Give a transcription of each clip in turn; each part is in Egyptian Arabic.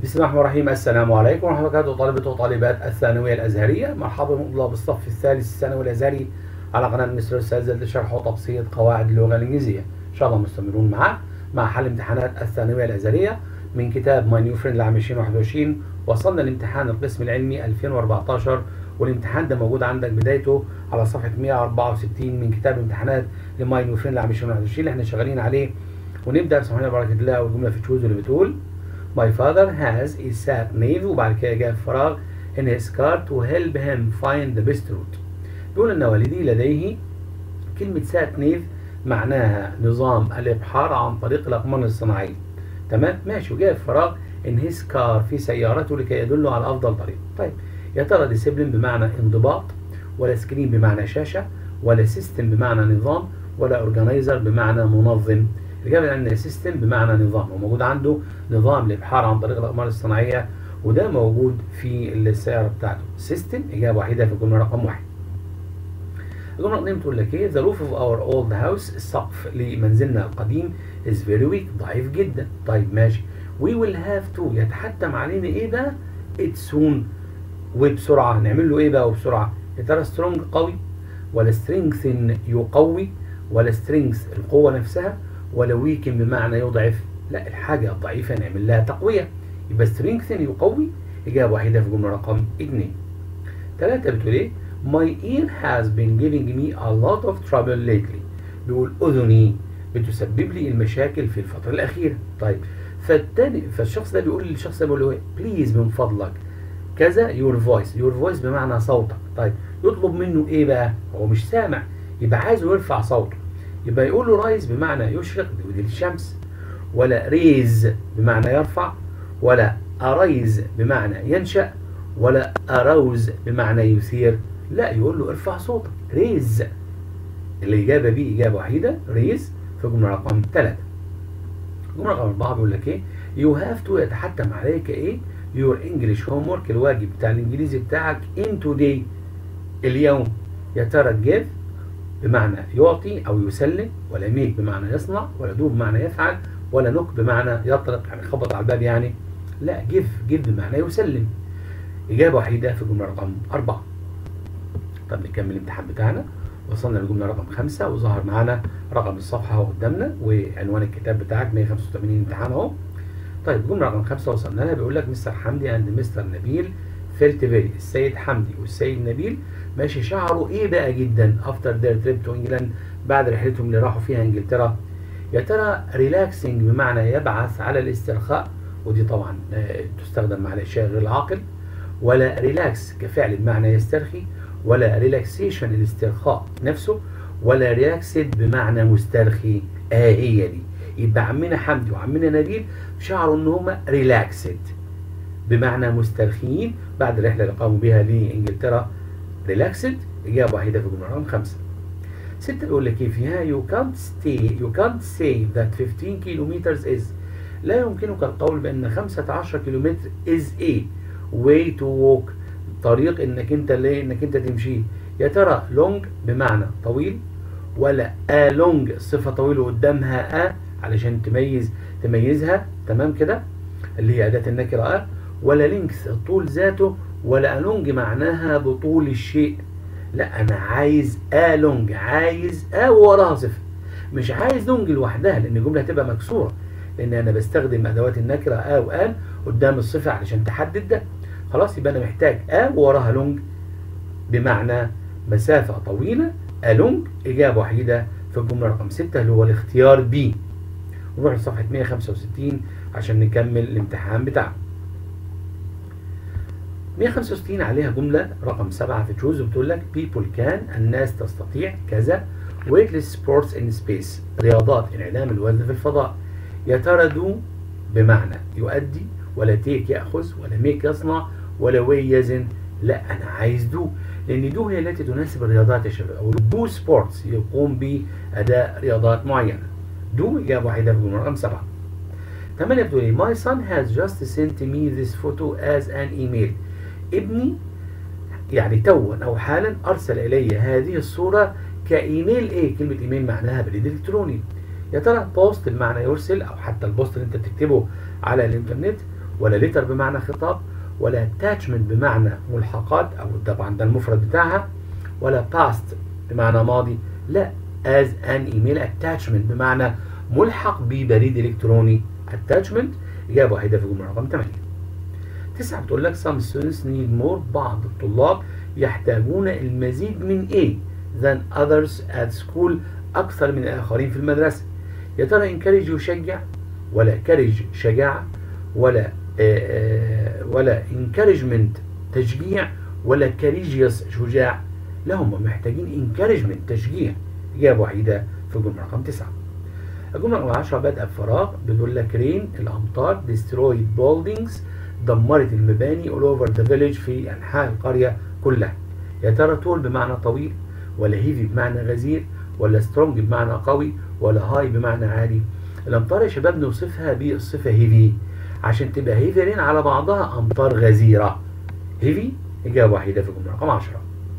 بسم الله الرحمن الرحيم السلام عليكم ورحمة الله وبركاته طالبة وطالبات الثانوية الأزهرية مرحبا بطلاب الصف الثالث الثانوي الأزهري على قناة مستر أستاذ لشرح وتبسيط قواعد اللغة الإنجليزية إن شاء الله مستمرون معاه مع حل امتحانات الثانوية الأزهرية من كتاب ماي نيو فريند لعام 2021 وصلنا لامتحان القسم العلمي 2014 والامتحان ده موجود عندك بدايته على صفحة 164 من كتاب امتحانات لماي نيو فريند لعام 2021 اللي احنا شغالين عليه ونبدأ بسم الله بركة الله والجملة في تشوز اللي بتقول My father has a sat nav وبعد كده جاء فراغ in his car to help him find the best route. بيقول ان والدي لديه كلمة سات نيف معناها نظام الابحار عن طريق الاقمار الصناعية. تمام؟ ماشي وجاء فراغ in his car في سيارته لكي يدله على افضل طريق. طيب يا ترى ديسيبلين بمعنى انضباط ولا سكرين بمعنى شاشة ولا سيستم بمعنى نظام ولا اورجانيزر بمعنى منظم. الإجابة أن سيستم بمعنى نظام وموجود عنده نظام الإبحار عن طريق الأقمار الصناعية وده موجود في السيارة بتاعته سيستم إجابة وحيدة في الجملة رقم واحد الجملة رقم بتقول لك إيه The roof of our old house السقف لمنزلنا القديم is very weak ضعيف جدا طيب ماشي we will have to يتحتم علينا إيه بقى it soon وبسرعة نعمل له إيه بقى وبسرعة يا ترى strong قوي ولا strengthen يقوي ولا strength القوة نفسها ولا ويكن بمعنى يضعف لا الحاجة الضعيفة نعمل لها تقوية يبقى strengthen يقوي إجابة واحدة في الجملة رقم 2 ثلاثة بتقول إيه My ear has been giving me a lot of trouble lately بيقول أذني بتسبب لي المشاكل في الفترة الأخيرة طيب فالتاني فالشخص ده بيقول للشخص ده بيقول له بليز من فضلك كذا يور فويس يور فويس بمعنى صوتك طيب يطلب منه ايه بقى هو مش سامع يبقى عايزه يرفع صوته يبقى يقول له رايز بمعنى يشرق دي الشمس ولا ريز بمعنى يرفع ولا أريز بمعنى ينشأ ولا أروز بمعنى يثير لا يقول له ارفع صوتك ريز الإجابة بي إجابة وحيدة ريز في الجملة رقم ثلاثة الجملة رقم أربعة بيقول لك إيه يو هاف تو يتحتم عليك إيه يور انجلش هوم ورك الواجب بتاع الإنجليزي بتاعك ان توداي اليوم يا ترى جيف بمعنى يعطي أو يسلم ولا ميك بمعنى يصنع ولا دو بمعنى يفعل ولا نوك بمعنى يطرق يعني خبط على الباب يعني لا جيف جيف بمعنى يسلم إجابة وحيدة في الجملة رقم أربعة طب نكمل الامتحان بتاعنا وصلنا للجملة رقم خمسة وظهر معانا رقم الصفحة اهو قدامنا وعنوان الكتاب بتاعك 185 امتحان اهو طيب الجملة رقم خمسة وصلنا لها بيقول لك مستر حمدي اند مستر نبيل فيلت فيري السيد حمدي والسيد نبيل ماشي شعروا ايه بقى جدا افتر ذير تريب تو انجلاند بعد رحلتهم اللي راحوا فيها انجلترا يا ترى ريلاكسنج بمعنى يبعث على الاسترخاء ودي طبعا تستخدم مع الاشياء غير العاقل ولا ريلاكس كفعل بمعنى يسترخي ولا ريلاكسيشن الاسترخاء نفسه ولا ريلاكسد بمعنى مسترخي اه هي دي يبقى عمنا حمدي وعمنا نبيل شعروا ان هم ريلاكسد بمعنى مسترخيين بعد الرحله اللي قاموا بها لانجلترا ريلاكسد اجابه واحده في الجمله رقم خمسه ستة بيقول لك ايه فيها you can't stay you can't say that 15 kilometers is لا يمكنك القول بان 15 كيلومتر is a way to walk طريق انك انت ليه انك انت تمشيه يا ترى long بمعنى طويل ولا a long صفة طويلة قدامها a علشان تميز تميزها تمام كده اللي هي أداة النكرة a ولا length الطول ذاته ولا along معناها بطول الشيء لا انا عايز a long عايز a وراها صفة مش عايز long لوحدها لان الجملة هتبقى مكسورة لان انا بستخدم ادوات النكرة a وان قدام الصفة علشان تحدد ده خلاص يبقى انا محتاج a وراها لونج بمعنى مسافة طويلة ألونج إجابة وحيدة في الجملة رقم 6 اللي هو الاختيار بي نروح لصفحة 165 عشان نكمل الامتحان بتاعنا 165 عليها جملة رقم 7 في تشوز بتقول لك people can الناس تستطيع كذا weightless sports in space رياضات انعدام الوزن في الفضاء يا ترى دو بمعنى يؤدي ولا تيك يأخذ ولا ميك يصنع ولا وي يزن لا أنا عايز دو لأن دو هي التي تناسب الرياضات يا شباب أو دو سبورتس يقوم بأداء رياضات معينة دو إجابة واحدة في الجملة رقم سبعة ثمانية بتقول لي My son has just sent me this photo as an email ابني يعني توا أو حالا أرسل إلي هذه الصورة كإيميل إيه كلمة إيميل معناها بريد إلكتروني يا ترى بوست بمعنى يرسل أو حتى البوست اللي أنت بتكتبه على الإنترنت ولا ليتر بمعنى خطاب ولا اتاتشمنت بمعنى ملحقات او طبعا ده المفرد بتاعها ولا باست بمعنى ماضي لا as an email attachment بمعنى ملحق ببريد الكتروني attachment اجابه واحده في الجمله رقم 8 تسعة بتقول لك some students need more بعض الطلاب يحتاجون المزيد من A than others at school أكثر من الآخرين في المدرسة يا ترى encourage يشجع ولا courage شجاعة ولا آآ آآ ولا encouragement تشجيع ولا courageous شجاع لا هم محتاجين encouragement تشجيع إجابة وحيدة في الجملة رقم تسعة الجملة رقم 10 بادئة بفراغ بتقول لك رين الأمطار destroyed buildings دمرت المباني all over the village في أنحاء القرية كلها يا ترى طول بمعنى طويل ولا هيفي بمعنى غزير ولا سترونج بمعنى قوي ولا هاي بمعنى عالي الأمطار يا شباب نوصفها بالصفة هيفي عشان تبقى هيفي رين على بعضها أمطار غزيرة هيفي إجابة واحدة في الجملة رقم 10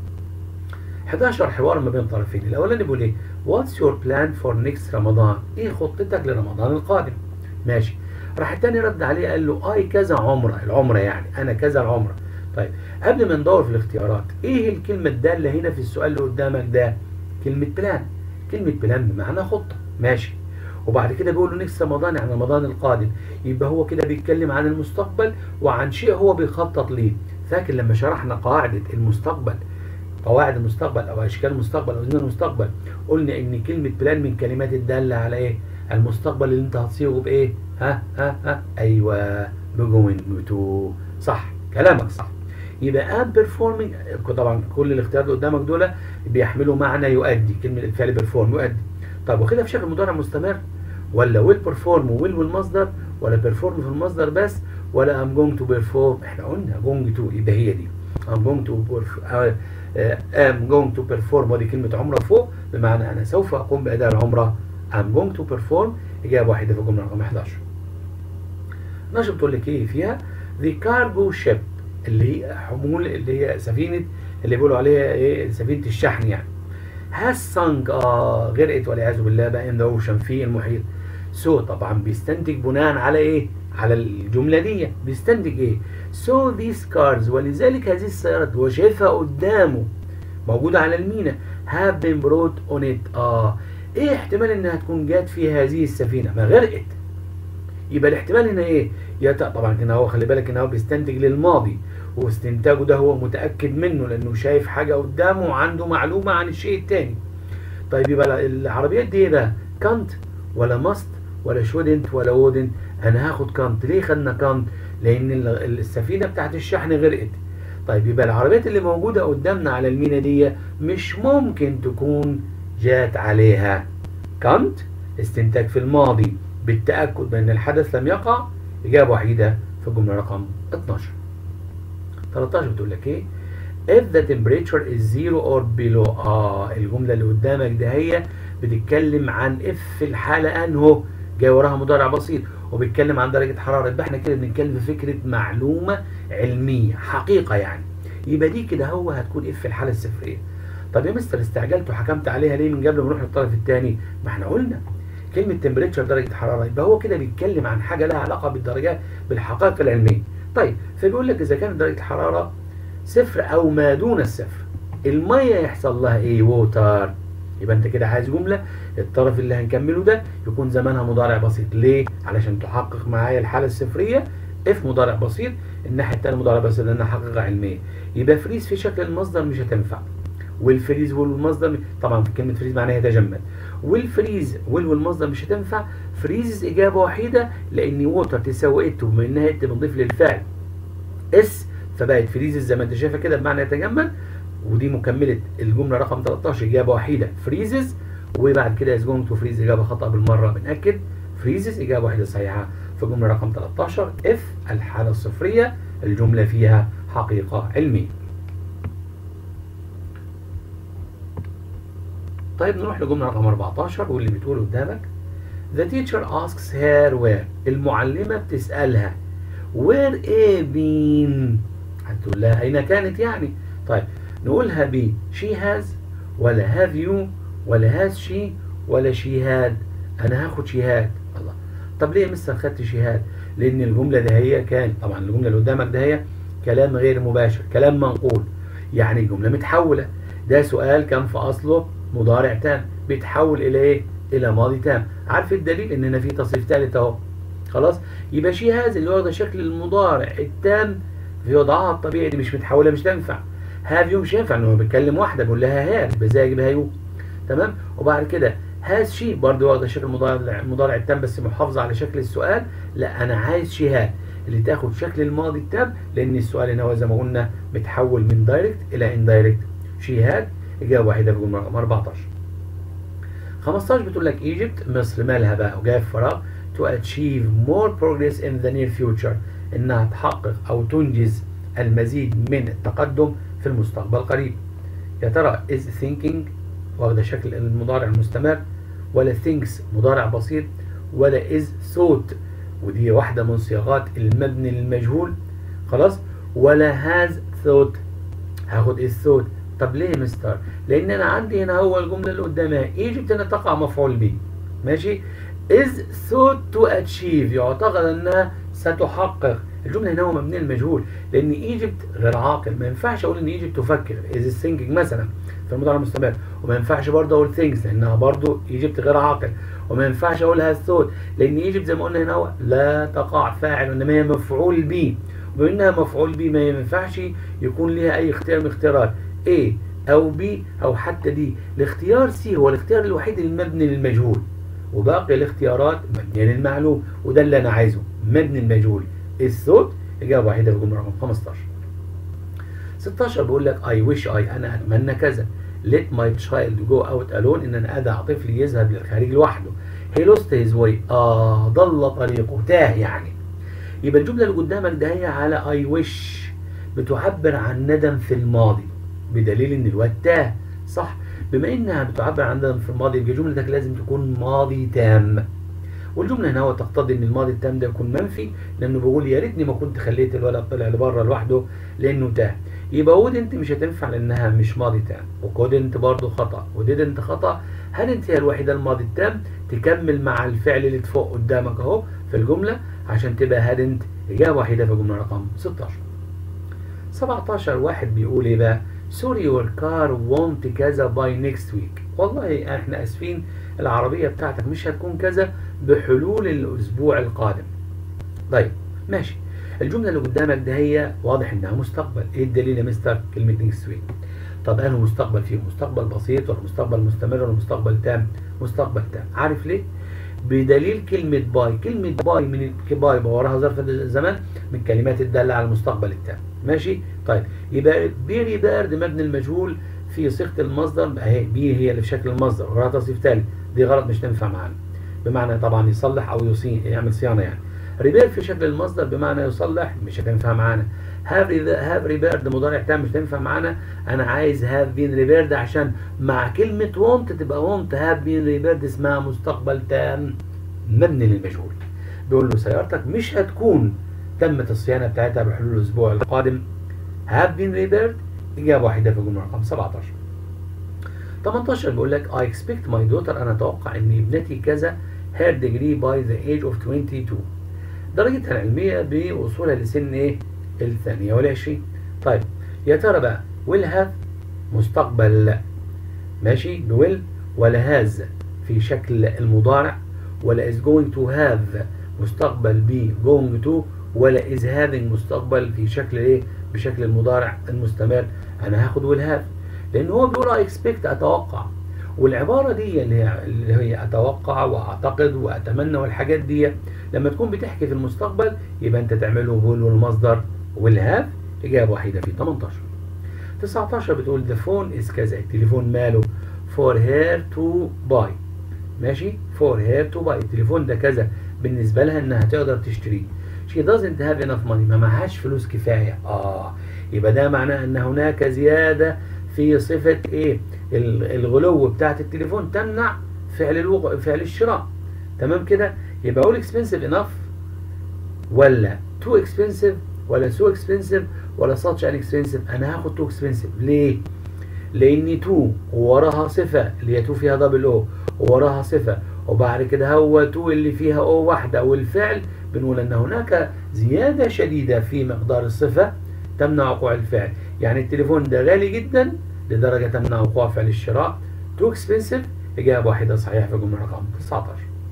11 حوار ما بين طرفين الاولاني بيقول ايه واتس يور بلان فور نيكست رمضان ايه خطتك لرمضان القادم ماشي راح التاني رد عليه قال له اي كذا عمره العمره يعني انا كذا العمره طيب قبل ما ندور في الاختيارات ايه الكلمه الداله هنا في السؤال اللي قدامك ده كلمه بلان كلمه بلان بمعنى خطه ماشي وبعد كده بيقول له نكست رمضان يعني رمضان القادم يبقى هو كده بيتكلم عن المستقبل وعن شيء هو بيخطط ليه فاكر لما شرحنا قاعده المستقبل قواعد المستقبل او اشكال المستقبل او زمن المستقبل قلنا ان كلمه بلان من كلمات الداله على ايه المستقبل اللي انت هتصيغه بايه ها ها ها ايوه بجوين تو صح كلامك صح يبقى ام بيرفورمينج طبعا كل الاختيارات اللي قدامك دول بيحملوا معنى يؤدي كلمه الفعل بيرفورم يؤدي طب واخدها في شكل مضارع مستمر ولا ويل بيرفورم ويل والمصدر ولا بيرفورم في المصدر بس ولا ام جوينج تو بيرفورم احنا قلنا جوينج تو يبقى هي دي ام جوينج تو am going to perform ودي كلمة عمرة فوق بمعنى أنا سوف أقوم بأداء العمرة am going to perform إجابة واحدة في الجملة رقم 11 12 بتقول لك إيه فيها the cargo ship اللي هي حمول اللي هي سفينة اللي بيقولوا عليها إيه سفينة الشحن يعني has sunk آه غرقت والعياذ بالله بقى in the ocean في المحيط so طبعا بيستنتج بناء على إيه على الجملة دي بيستنتج إيه so these cars ولذلك هذه السيارات هو شايفها قدامه موجودة على المينا have been brought on it اه ايه احتمال انها تكون جات في هذه السفينة ما غرقت يبقى الاحتمال هنا ايه يا طبعا هنا هو خلي بالك ان هو بيستنتج للماضي واستنتاجه ده هو متأكد منه لانه شايف حاجة قدامه وعنده معلومة عن الشيء التاني طيب يبقى العربيات دي ايه بقى كانت ولا ماست ولا شودنت ولا وودنت انا هاخد كانت ليه خدنا كانت لان السفينه بتاعت الشحن غرقت طيب يبقى العربيات اللي موجوده قدامنا على المينا دي مش ممكن تكون جات عليها كانت استنتاج في الماضي بالتاكد بان الحدث لم يقع اجابه وحيده في الجمله رقم 12 13 بتقول لك ايه if the temperature is zero or below اه الجمله اللي قدامك ده هي بتتكلم عن اف في الحاله انه جاي وراها مضارع بسيط وبيتكلم عن درجة حرارة يبقى احنا كده بنتكلم في فكرة معلومة علمية حقيقة يعني يبقى دي كده هو هتكون اف في الحالة الصفرية طب يا مستر استعجلت وحكمت عليها ليه من قبل ما نروح للطرف الثاني ما احنا قلنا كلمة تمبريتشر درجة حرارة يبقى هو كده بيتكلم عن حاجة لها علاقة بالدرجات بالحقائق العلمية طيب فبيقول لك إذا كانت درجة الحرارة صفر أو ما دون الصفر المية يحصل لها إيه ووتر يبقى انت كده عايز جمله الطرف اللي هنكمله ده يكون زمانها مضارع بسيط ليه علشان تحقق معايا الحاله الصفريه اف مضارع بسيط الناحيه الثانيه مضارع بسيط لانها حقيقه علميه يبقى فريز في شكل المصدر مش هتنفع والفريز والمصدر طبعا في كلمه فريز معناها يتجمد والفريز وال والمصدر مش هتنفع فريز اجابه وحيده لان ووتر تساوي ات وبما انها ات بنضيف للفعل اس فبقت فريز زي ما انت شايفه كده بمعنى يتجمد ودي مكملة الجملة رقم 13 إجابة وحيدة فريزز وبعد كده از جوينج تو فريز إجابة خطأ بالمرة بنأكد فريزز إجابة واحدة صحيحة في الجملة رقم 13 اف الحالة الصفرية الجملة فيها حقيقة علمية طيب نروح لجملة رقم 14 واللي بتقول قدامك The teacher asks her where المعلمة بتسألها where A been هتقول لها أين كانت يعني طيب نقولها ب she has ولا have you ولا has she ولا she had انا هاخد she had الله طب ليه يا مستر خدت she had لان الجمله ده هي كان طبعا الجمله اللي قدامك ده هي كلام غير مباشر كلام منقول يعني الجمله متحوله ده سؤال كان في اصله مضارع تام بيتحول الى ايه الى ماضي تام عارف الدليل اننا في تصريف ثالث اهو خلاص يبقى شي هذا اللي واخده شكل المضارع التام في وضعها الطبيعي دي مش متحوله مش تنفع هاف يو مش ينفع ان هو بيتكلم واحده بيقول لها هاف يبقى ازاي اجيبها يو تمام وبعد كده هاز شي برضه واخده شكل المضارع المضارع التام بس محافظه على شكل السؤال لا انا عايز شي هاد اللي تاخد شكل الماضي التام لان السؤال هنا هو زي ما قلنا متحول من دايركت الى اندايركت شي هاد اجابه واحده في الجمله رقم 14 15 بتقول لك ايجيبت مصر مالها بقى وجايه في فراغ to achieve more progress in the near future انها تحقق او تنجز المزيد من التقدم في المستقبل القريب يا ترى is thinking واخده شكل المضارع المستمر ولا thinks مضارع بسيط ولا is thought ودي واحده من صياغات المبني للمجهول خلاص ولا has thought هاخد is thought طب ليه يا مستر لان انا عندي هنا هو الجمله اللي قدامها ايجيبت هنا تقع مفعول به ماشي is thought to achieve يعتقد انها ستحقق الجمله هنا هو مبني المجهول لان ايجيبت غير عاقل ما ينفعش اقول ان ايجيبت تفكر is thinking مثلا في المضارع المستمر وما ينفعش برضه اقول things لانها برضه ايجيبت غير عاقل وما ينفعش اقول has thought لان ايجيبت زي ما قلنا هنا هو لا تقع فاعل وانما هي مفعول به وبما انها مفعول به ما ينفعش يكون ليها اي اختيار من اختيارات A او B او حتى D الاختيار C هو الاختيار الوحيد المبني للمجهول وباقي الاختيارات مبنية للمعلوم وده اللي انا عايزه مبني المجهول الصوت اجابه واحده في الجمله رقم 15 16 بيقول لك I wish I انا اتمنى كذا let my child go out alone ان انا ادع طفلي يذهب للخارج لوحده he lost his way اه ضل طريقه تاه يعني يبقى الجمله اللي قدامك ده هي على I wish بتعبر عن ندم في الماضي بدليل ان الواد تاه صح بما انها بتعبر عن ندم في الماضي يبقى جملتك لازم تكون ماضي تام والجمله هنا هو تقتضي ان الماضي التام ده يكون منفي لانه بيقول يا ريتني ما كنت خليت الولد طلع لبره لوحده لانه تاه يبقى ودنت مش هتنفع لانها مش ماضي تام وكودنت برضه خطا وديدنت خطا هل هي الوحيده الماضي التام تكمل مع الفعل اللي فوق قدامك اهو في الجمله عشان تبقى هادنت اجابه وحيده في الجمله رقم 16 17 واحد بيقول ايه بقى سوري يور كار وونت كذا باي نيكست ويك والله احنا اسفين العربيه بتاعتك مش هتكون كذا بحلول الاسبوع القادم طيب ماشي الجمله اللي قدامك ده هي واضح انها مستقبل ايه الدليل يا مستر كلمه نيكست ويك طب انه مستقبل فيه مستقبل بسيط ولا مستقبل مستمر ولا مستقبل تام مستقبل تام عارف ليه بدليل كلمة باي كلمة باي من باي وراها ظرف الزمان من كلمات الدالة على المستقبل التام ماشي طيب يبقى بيري بارد مبني المجهول في صيغة المصدر اهي بي هي اللي في شكل المصدر وراها تصريف ثالث دي غلط مش تنفع معانا بمعنى طبعا يصلح او يصين يعمل صيانة يعني ريبير في شكل المصدر بمعنى يصلح مش هتنفع معانا هاف هاف ريبيرد مضارع تام مش هتنفع معانا انا عايز هاف بين ريبيرد عشان مع كلمه وونت تبقى وونت هاف بين ريبيرد اسمها مستقبل تام مبني للمجهول بيقول له سيارتك مش هتكون تمت الصيانه بتاعتها بحلول الاسبوع القادم هاف بين ريبيرد اجابه واحده في الجمله رقم 17 18 بيقول لك I expect my daughter انا اتوقع ان ابنتي كذا her degree by the age of 22 درجتها العلميه بوصولها لسن ايه الثانية والعشرين طيب يا ترى بقى will have مستقبل ماشي بويل ولا هاز في شكل المضارع ولا is going to have مستقبل ب going to ولا is having مستقبل في شكل ايه بشكل المضارع المستمر انا هاخد will have لان هو بيقول I expect اتوقع والعباره دي اللي هي, اللي هي اتوقع واعتقد واتمنى والحاجات دي لما تكون بتحكي في المستقبل يبقى انت تعمله will والمصدر والهاف إجابة وحيدة في 18 19 بتقول the phone is كذا التليفون ماله for her to buy ماشي for her to buy التليفون ده كذا بالنسبة لها إنها تقدر تشتريه she doesn't have enough money ما معهاش فلوس كفاية آه يبقى ده معناه إن هناك زيادة في صفة إيه الغلو بتاعة التليفون تمنع فعل الوق... فعل الشراء تمام كده يبقى أقول expensive enough ولا too expensive ولا سو اكسبنسيف ولا ساتش ان اكسبنسيف انا هاخد تو اكسبنسيف ليه؟ لان تو وراها صفه اللي هي تو فيها دبل او وراها صفه وبعد كده هو تو اللي فيها او واحدة والفعل بنقول ان هناك زيادة شديدة في مقدار الصفة تمنع وقوع الفعل يعني التليفون ده غالي جدا لدرجة تمنع وقوع فعل الشراء تو اكسبنسيف إجابة واحدة صحيحة في الجملة رقم 19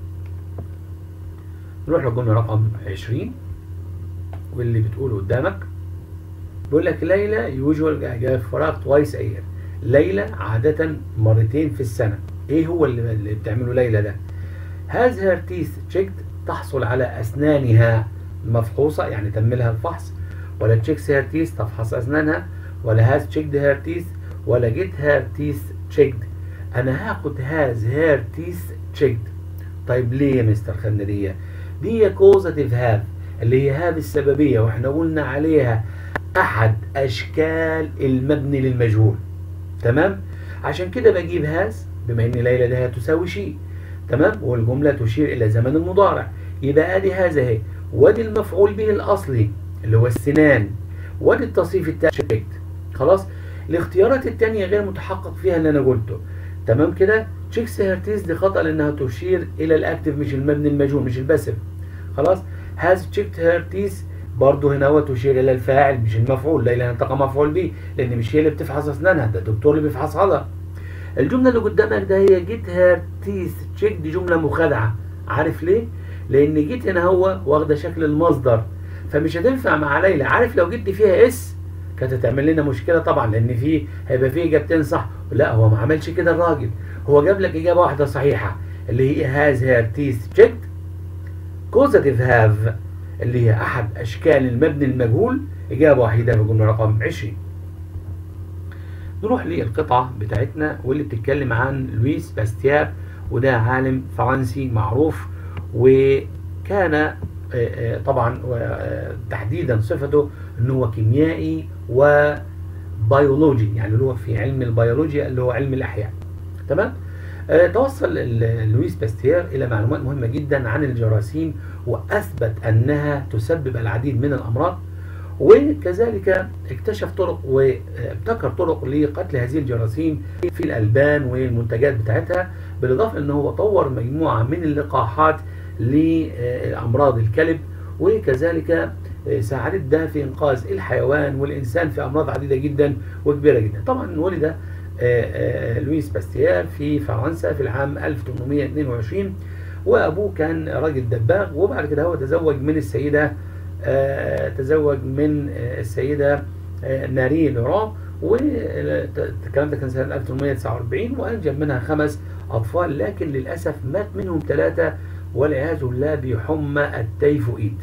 نروح للجملة رقم 20 واللي بتقول قدامك بيقول لك ليلى يوجوال جاء في فراغ توايس اير ليلى عادة مرتين في السنة ايه هو اللي, اللي بتعمله ليلى ده has her teeth checked تحصل على اسنانها مفحوصة يعني تم لها الفحص ولا checks her teeth تفحص اسنانها ولا has checked her teeth ولا get her teeth checked انا هاخد has her teeth checked طيب ليه يا مستر خندرية دي causative have اللي هي هذه السببية واحنا قلنا عليها احد اشكال المبني للمجهول تمام عشان كده بجيب هاز بما ان ليلى ده تساوي شيء تمام والجملة تشير الى زمن المضارع يبقى ادي هذا اهي وادي المفعول به الاصلي اللي هو السنان وادي التصريف التاني خلاص الاختيارات التانية غير متحقق فيها اللي انا قلته تمام كده تشيكس هيرتيز دي خطأ لانها تشير الى الاكتف مش المبني المجهول مش الباسف خلاص هاز تشيكت هيرتيز برضه هنا هو تشير الى الفاعل مش المفعول ليلى هنطقى مفعول به لان مش هي اللي بتفحص اسنانها ده الدكتور اللي بيفحصها لها الجمله اللي قدامك ده هي جيت هير تيث تشيك دي جمله مخادعه عارف ليه لان جيت هنا هو واخده شكل المصدر فمش هتنفع مع ليلى عارف لو جيت فيها اس كانت هتعمل لنا مشكله طبعا لان في هيبقى في اجابتين صح لا هو ما عملش كده الراجل هو جاب لك اجابه واحده صحيحه اللي هي هاز هير تيث تشيكد كوزاتيف هاف اللي هي أحد أشكال المبني المجهول إجابة وحيدة في الجملة رقم 20 نروح للقطعة بتاعتنا واللي بتتكلم عن لويس باستيار وده عالم فرنسي معروف وكان طبعا تحديدا صفته ان هو كيميائي وبيولوجي يعني اللي هو في علم البيولوجيا اللي هو علم الاحياء تمام توصل لويس باستير إلى معلومات مهمة جدا عن الجراثيم وأثبت أنها تسبب العديد من الأمراض وكذلك اكتشف طرق وابتكر طرق لقتل هذه الجراثيم في الألبان والمنتجات بتاعتها بالإضافة أنه هو طور مجموعة من اللقاحات لأمراض الكلب وكذلك ساعدت ده في إنقاذ الحيوان والإنسان في أمراض عديدة جدا وكبيرة جدا طبعا ولد لويس باستيار في فرنسا في العام 1822 وابوه كان راجل دباغ وبعد كده هو تزوج من السيده تزوج من السيده ماري لوران والكلام ده كان سنه 1849 وانجب منها خمس اطفال لكن للاسف مات منهم ثلاثه والعياذ بالله بحمى التيفوئيد.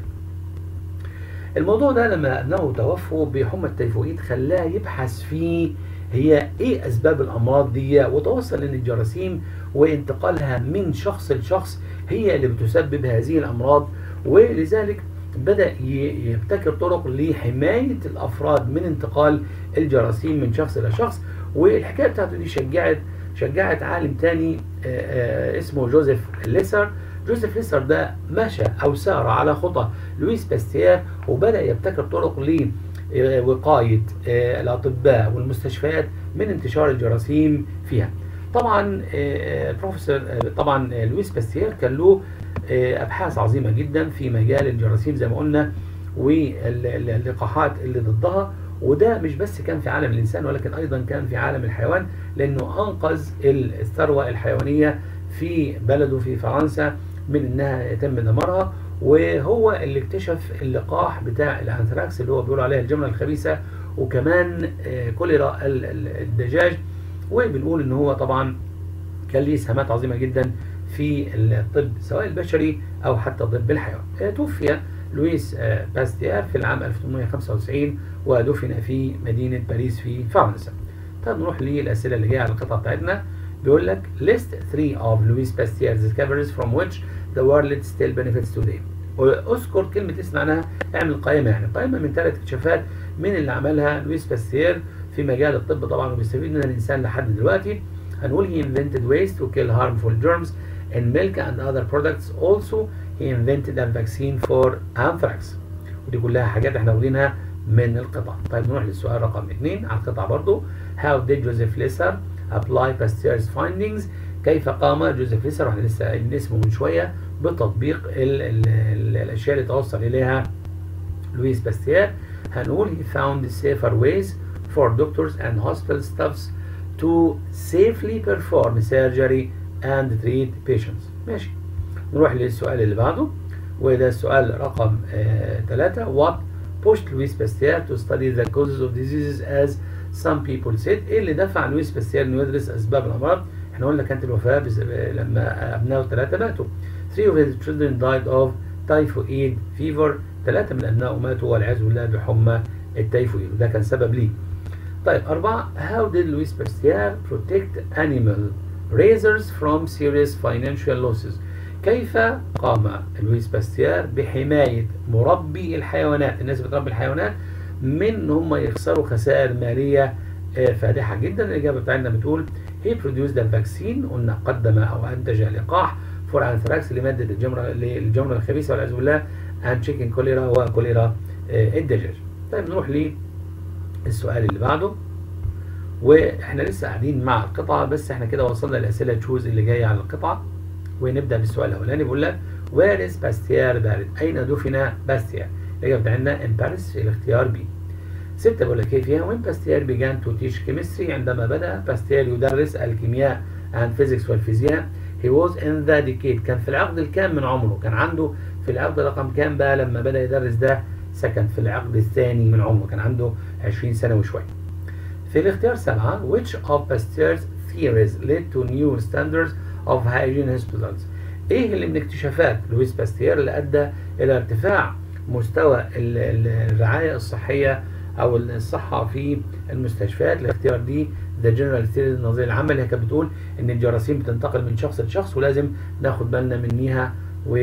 الموضوع ده لما ابنائه توفوا بحمى التيفوئيد خلاه يبحث في هي ايه اسباب الامراض دي وتوصل ان الجراثيم وانتقالها من شخص لشخص هي اللي بتسبب هذه الامراض ولذلك بدا يبتكر طرق لحمايه الافراد من انتقال الجراثيم من شخص الى شخص والحكايه بتاعته دي شجعت شجعت عالم تاني اسمه جوزيف ليسر جوزيف ليسر ده مشى او سار على خطى لويس باستير وبدا يبتكر طرق ل وقاية الأطباء والمستشفيات من انتشار الجراثيم فيها طبعا بروفيسور طبعا لويس باستير كان له أبحاث عظيمة جدا في مجال الجراثيم زي ما قلنا واللقاحات اللي ضدها وده مش بس كان في عالم الإنسان ولكن أيضا كان في عالم الحيوان لأنه أنقذ الثروة الحيوانية في بلده في فرنسا من أنها يتم دمارها وهو اللي اكتشف اللقاح بتاع الانثراكس اللي هو بيقولوا عليها الجمله الخبيثه وكمان كوليرا الدجاج وبنقول ان هو طبعا كان ليه سهامات عظيمه جدا في الطب سواء البشري او حتى طب الحيوان. توفي لويس باستير في العام 1895 ودفن في مدينه باريس في فرنسا. طب نروح للاسئله اللي جايه على القطعه بتاعتنا بيقول لك list three of Louis Pasteur's discoveries from which the world still benefits today. واذكر كلمة اسم معناها اعمل قائمة يعني قائمة من ثلاث اكتشافات من اللي عملها لويس باستير في مجال الطب طبعا وبيستفيد منها الإنسان لحد دلوقتي هنقول he invented ways to kill harmful germs in milk and other products also he invented a vaccine for anthrax ودي كلها حاجات احنا واخدينها من القطع طيب نروح للسؤال رقم اثنين على القطع برضو how did Joseph Lesser apply Pasteur's findings كيف قام جوزيف ليسر واحنا لسه قايلين اسمه من شويه بتطبيق ال ال ال الاشياء اللي توصل اليها لويس باستير هنقول he found safer ways for doctors and hospital staffs to safely perform surgery and treat patients ماشي نروح للسؤال اللي بعده وده السؤال رقم ثلاثة uh, what pushed Louis Pasteur to study the causes of diseases as some people said ايه اللي دفع لويس باستير انه يدرس اسباب الامراض احنا قلنا كانت الوفاة لما ابنائه ثلاثة ماتوا three of his children died of typhoid fever ثلاثة من ابنائه ماتوا والعياذ بالله بحمى التيفويد وده كان سبب ليه طيب أربعة how did Louis Pasteur protect animal raisers from serious financial losses كيف قام لويس باستير بحماية مربي الحيوانات الناس بتربي الحيوانات من ان هم يخسروا خسائر مالية فادحة جدا الإجابة بتاعتنا بتقول he produced a vaccine قلنا قدم أو أنتج لقاح فور انثراكس لمادة الجمرة للجمرة الخبيثة والعياذ بالله and chicken كوليرا وكوليرا الدجاج طيب نروح للسؤال اللي بعده واحنا لسه قاعدين مع القطعة بس احنا كده وصلنا للأسئلة تشوز اللي جاية على القطعة ونبدأ بالسؤال الأولاني بيقول لك where is باستير بارد أين دفن باستير الإجابة بتاعتنا in Paris في الاختيار بي ستة بيقول لك كيف فيها when باستير began to teach chemistry عندما بدأ باستير يدرس الكيمياء and physics والفيزياء he was in the decade كان في العقد الكام من عمره كان عنده في العقد رقم كام بقى لما بدأ يدرس ده سكن في العقد الثاني من عمره كان عنده 20 سنة وشوية في الاختيار سبعة which of Pasteur's theories led to new standards of hygiene hospitals ايه اللي من اكتشافات لويس باستير اللي ادى الى ارتفاع مستوى الرعاية الصحية او الصحة في المستشفيات الاختيار دي ذا جنرال ثيري النظرية العامة اللي هي كانت بتقول ان الجراثيم بتنتقل من شخص لشخص ولازم ناخد بالنا منيها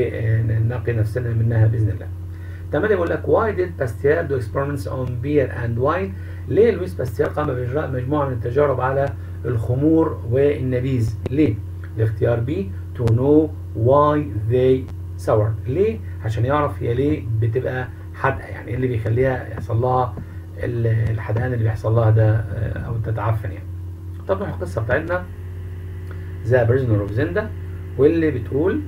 وننقي نفسنا منها باذن الله. تمام بيقول لك why did Pasteur do experiments on beer and wine ليه لويس باستير قام بإجراء مجموعة من التجارب على الخمور والنبيذ ليه؟ الاختيار بي to know why they sour ليه؟ عشان يعرف هي ليه بتبقى حادقة يعني ايه اللي بيخليها يحصل لها الحدقان اللي بيحصل لها ده او تتعفن يعني. طب نروح القصة بتاعتنا ذا بريزنر اوف زندا واللي بتقول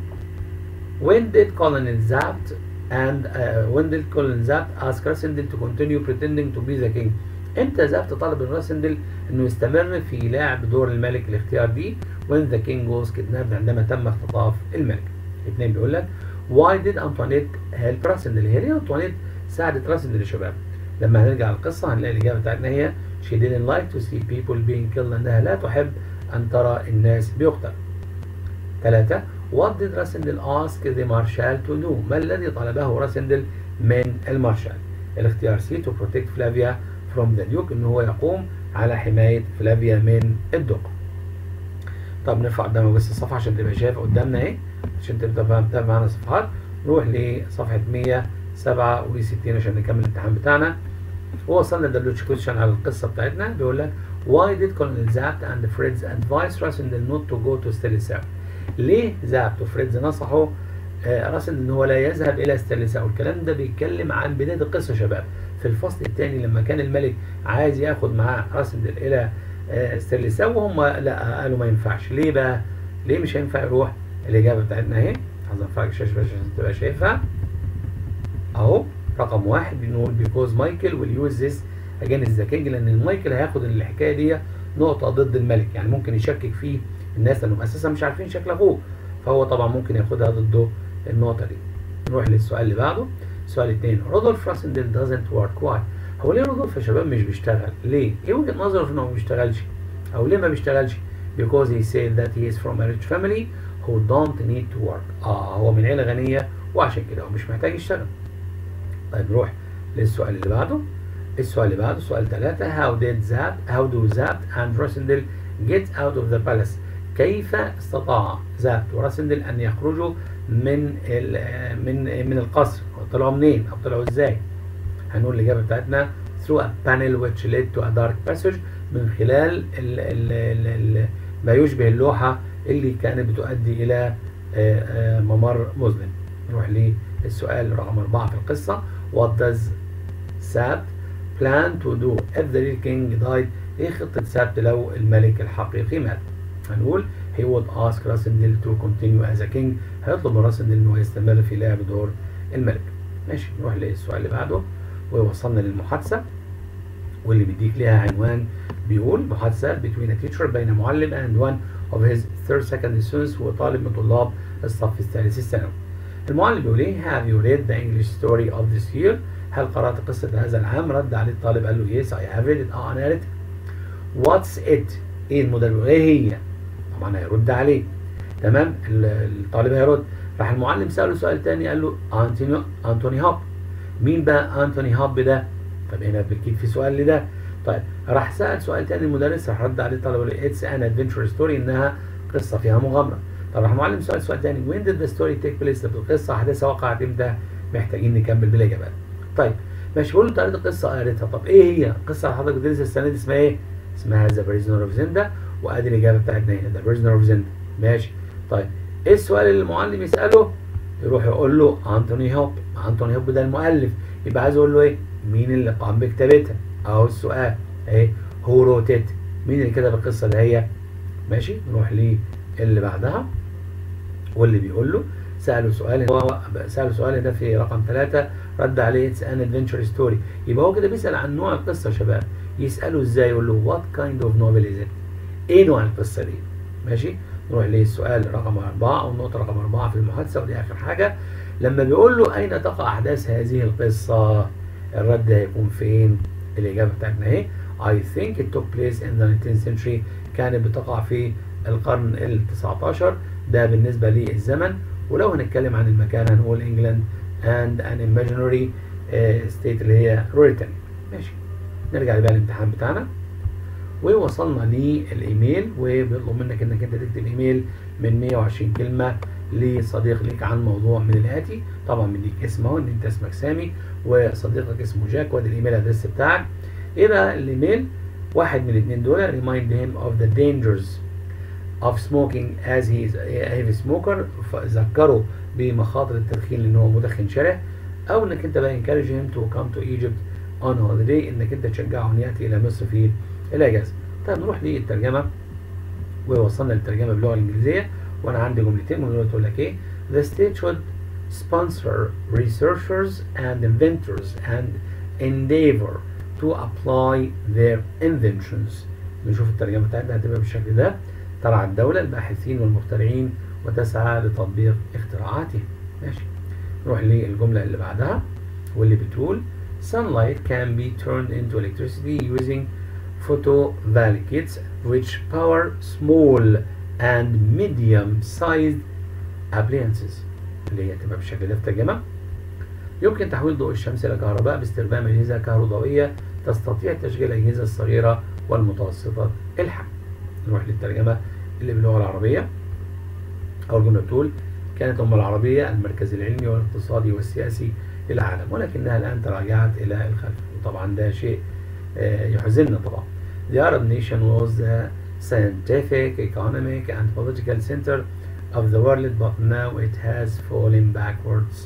when did Colonel Zapt and uh, when did Colonel Zapt ask Rassendel to continue pretending to be the king امتى زابت طلب راسندل انه يستمر في لعب دور الملك الاختيار دي when the king was kidnapped عندما تم اختطاف الملك اثنين بيقول لك why did Antoinette help راسندل هي ليه انطوانيت ساعدت راسندل يا شباب لما هنرجع القصة هنلاقي الإجابة بتاعتنا هي she didn't like to see people being killed لأنها لا تحب أن ترى الناس بيقتل ثلاثة what did راسندل ask the marshal to do ما الذي طلبه راسندل من المارشال الاختيار سي to protect Flavia from the duke ان هو يقوم على حماية فلافيا من الدوق طب نرفع قدامك بس الصفحة عشان تبقى شايف قدامنا ايه عشان تبقى فاهم تابع معانا الصفحات نروح لصفحة 167 عشان نكمل الامتحان بتاعنا ووصلنا للدبليو كويشن على القصة بتاعتنا بيقول لك why did Colonel Zapt and Fred's advice Rassendel not to go to ستيليساو ليه زابت وفريدز نصحوا آه راسل ان هو لا يذهب الى ستيليساو الكلام ده بيتكلم عن بداية القصة يا شباب في الفصل الثاني لما كان الملك عايز ياخد معاه راسندل الى ستيرليساو وهم لا قالوا ما ينفعش ليه بقى ليه مش هينفع يروح الاجابه بتاعتنا اهي عايز ارفع الشاشه بس عشان تبقى شايفها اهو رقم واحد بنقول بيكوز مايكل ويل يوز ذس اجينست ذا كينج لان المايكل هياخد الحكايه دي نقطه ضد الملك يعني ممكن يشكك فيه الناس لانهم اساسا مش عارفين شكل اخوه فهو طبعا ممكن ياخدها ضده النقطه دي نروح للسؤال اللي بعده سؤال اتنين رودولف راسندل doesn't work why هو ليه رودولف يا شباب مش بيشتغل ليه ايه وجهه نظره في انه ما بيشتغلش او ليه ما بيشتغلش because he said that he is from a rich family who don't need to work اه هو من عيله غنيه وعشان كده هو مش محتاج يشتغل طيب نروح للسؤال اللي بعده السؤال اللي بعده سؤال ثلاثة how did Zapt how do Zapt and Rosendil get out of the palace كيف استطاع زابت وراسندل ان يخرجوا من من من القصر طلعوا منين او طلعوا ازاي هنقول الاجابه بتاعتنا through a panel which led to a dark passage من خلال ال ال ال ال ما يشبه اللوحه اللي كانت بتؤدي الى ممر مظلم نروح للسؤال رقم أربعة في القصة what does Sabt plan to do if the real king died ايه خطة سابت لو الملك الحقيقي مات هنقول he would ask راسندل to continue as a king هيطلب من راسندل ان هو يستمر في لعب دور الملك ماشي نروح للسؤال اللي بعده ووصلنا للمحادثه واللي بيديك ليها عنوان بيقول محادثه between a teacher بين معلم and one of his third secondary students وطالب من طلاب الصف الثالث الثانوي المعلم بيقول ايه have you read the English story of this year هل قرأت قصة هذا العام رد عليه الطالب قال له yes I have read it اه انا قريت what's it ايه المدرب ايه هي طبعا هيرد عليه تمام الطالب هيرد راح المعلم سأله سؤال تاني قال له أنتوني أنتوني هاب مين بقى أنتوني هاب ده طب هنا بالكيد في سؤال لده طيب راح سأل سؤال تاني المدرس راح رد عليه الطالب قال اتس ان ادفنتشر ستوري انها قصة فيها مغامرة طب راح المعلم سأل سؤال تاني وين did the story take place طب القصة أحداثها وقعت امتى محتاجين نكمل بالإجابات طيب ماشي بقول له انت قريت القصة قريتها طب ايه هي القصة اللي حضرتك بتدرسها السنة دي اسمها ايه اسمها ذا بريزنر اوف زندا وادي الإجابة بتاعتنا هنا ذا بريزنر اوف زندا ماشي طيب ايه السؤال اللي المعلم يسأله يروح يقول له أنتوني هوب أنتوني هوب ده المؤلف يبقى عايز يقول له ايه مين اللي قام بكتابتها اهو السؤال اهي هو روتيت مين اللي كتب القصه اللي هي ماشي نروح للي بعدها واللي بيقول له سأله سؤال هو سأله سؤال ده في رقم ثلاثة رد عليه اتس ان ادفنتشر ستوري يبقى هو كده بيسأل عن نوع القصة يا شباب يسأله ازاي يقول له وات كايند اوف نوفل از ايه نوع القصة دي ماشي نروح للسؤال رقم أربعة أو النقطة رقم أربعة في المحادثة ودي آخر حاجة لما بيقول له أين تقع أحداث هذه القصة الرد هيكون فين الإجابة بتاعتنا اهي I think it took place in the 19th century كانت بتقع في القرن ال 19 ده بالنسبة للزمن ولو هنتكلم عن المكان هنقول انجلاند and an imaginary uh, state اللي هي بريطانيا ماشي نرجع بقى للامتحان بتاعنا ووصلنا للايميل وبيطلب منك انك انت تكتب ايميل من 120 كلمه لصديق ليك عن موضوع من الاتي طبعا مديك اسمه ان انت اسمك سامي وصديقك اسمه جاك وادي الايميل ادرس بتاعك ايه بقى الايميل واحد من الاثنين دول remind him of the dangers of smoking as he is a heavy smoker فذكره بمخاطر التدخين لان هو مدخن شره او انك انت بقى encourage him to come to Egypt on holiday انك انت تشجعه ان ياتي الى مصر في الاجازه طيب نروح للترجمه ووصلنا للترجمه باللغه الانجليزيه وانا عندي جملتين من تقول لك ايه the state should sponsor researchers and inventors and endeavor to apply their inventions نشوف الترجمة بتاعتنا هتبقى بالشكل ده ترعى الدولة الباحثين والمخترعين وتسعى لتطبيق اختراعاتهم ماشي نروح للجملة اللي بعدها واللي بتقول sunlight can be turned into electricity using photovoltaics which power small and medium sized appliances اللي هي تبقى بالشكل ده في الترجمة يمكن تحويل ضوء الشمس إلى كهرباء باستخدام أجهزة كهربائية تستطيع تشغيل الأجهزة الصغيرة والمتوسطة الحجم. نروح للترجمة اللي باللغة العربية. أول جملة بتقول كانت الأمة العربية المركز العلمي والاقتصادي والسياسي للعالم ولكنها الآن تراجعت إلى الخلف وطبعا ده شيء يحزننا طبعا. The Arab nation was the scientific, economic and political center of the world but now it has fallen backwards.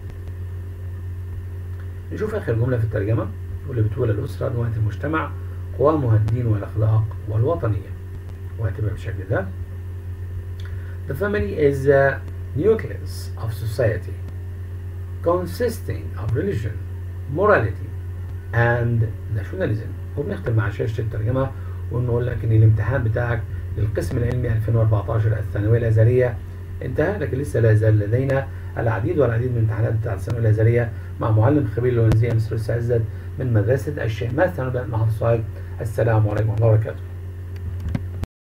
نشوف آخر جملة في الترجمة واللي بتقول الأسرة نواة المجتمع قوامها الدين والأخلاق والوطنية وهتبقى بالشكل ده The family is the nucleus of society consisting of religion, morality and nationalism وبنختم مع شاشة الترجمة ونقول لك إن الامتحان بتاعك للقسم العلمي 2014 الثانوية الأزهرية انتهى لكن لسه لا يزال لدينا العديد والعديد من الامتحانات بتاعت الثانويه الازهريه مع معلم خبير الونزيه مستر عزت من مدرسه الشيخ مثلا محافظ السلام عليكم ورحمه الله وبركاته